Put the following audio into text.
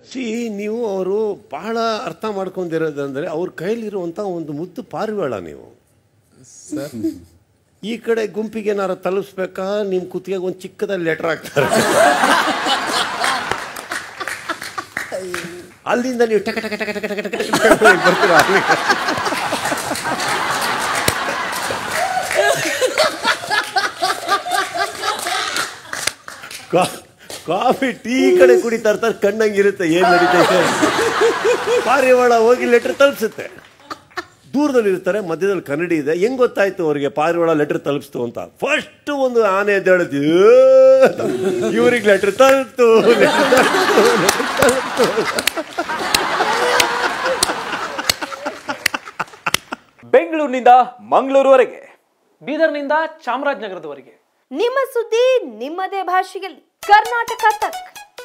C ನೀವು ಅವರು ಬಹಳ ಅರ್ಥ ಮಾಡ್ಕೊಂಡಿರೋದಂದ್ರೆ ಅವ್ರ ಕೈಲಿರುವಂಥ ಒಂದು ಮುದ್ದು ಪಾರಿವಾಳ ನೀವು ಈ ಕಡೆ ಗುಂಪಿಗೆ ಏನಾರು ತಲುಪಿಸ್ಬೇಕಾ ನಿಮ್ಮ ಕುತ್ತಿಗೆ ಒಂದು ಚಿಕ್ಕದಲ್ಲಿ ಲೆಟರ್ ಹಾಕ್ತಾರೆ ಅಲ್ಲಿಂದ ನೀವು ಟಕ ಟಕ ಟಕ ಟಕ ಟಕ ಟಕ ಟಕ ಟಕ ಬರ್ತೀರಾ ಅಲ್ಲಿಗೆ. ಕಾ- ಕಾಫಿ ಟೀ ಕಡೆ ಕುಡಿತಾ ಇರ್ತಾರೆ ಕಣ್ಣಂಗಿರುತ್ತೆ ಏನ್ ನಡೀತೈತೆ ಪಾರಿವಾಳ ಹೋಗಿ ಲೆಟರ್ ತಲುಪಿಸುತ್ತೆ ದೂರದಲ್ಲಿ ಇರ್ತಾರೆ ಮಧ್ಯದಲ್ಲಿ ಕನ್ನಡಿ ಇದೆ ಹೆಂಗ್ ಗೊತ್ತಾಯ್ತು ಅವ್ರಿಗೆ ಪಾರಿವಾಳ ಲೆಟರ್ ತಲುಪಿಸ್ತು ಅಂತ ಫಸ್ಟ್ ಒಂದು ಆನೆ ಎದ್ದೇಳುತ್ತೆ ಇವ್ರಿಗೆ ಲೆಟರ್ ತಲುಪ್ತು letter ತಲುಪ್ತು, letter ತಲುಪ್ತು. ಬೆಂಗಳೂರಿನಿಂದ ಮಂಗಳೂರುವರೆಗೆ ಬೀದರ್ನಿಂದ ಚಾಮರಾಜನಗರದವರೆಗೆ ನಿಮ್ಮ ಸುದ್ದಿ ನಿಮ್ಮದೇ ಭಾಷೆಯಲ್ಲಿ ಕರ್ನಾಟಕ ತಕ್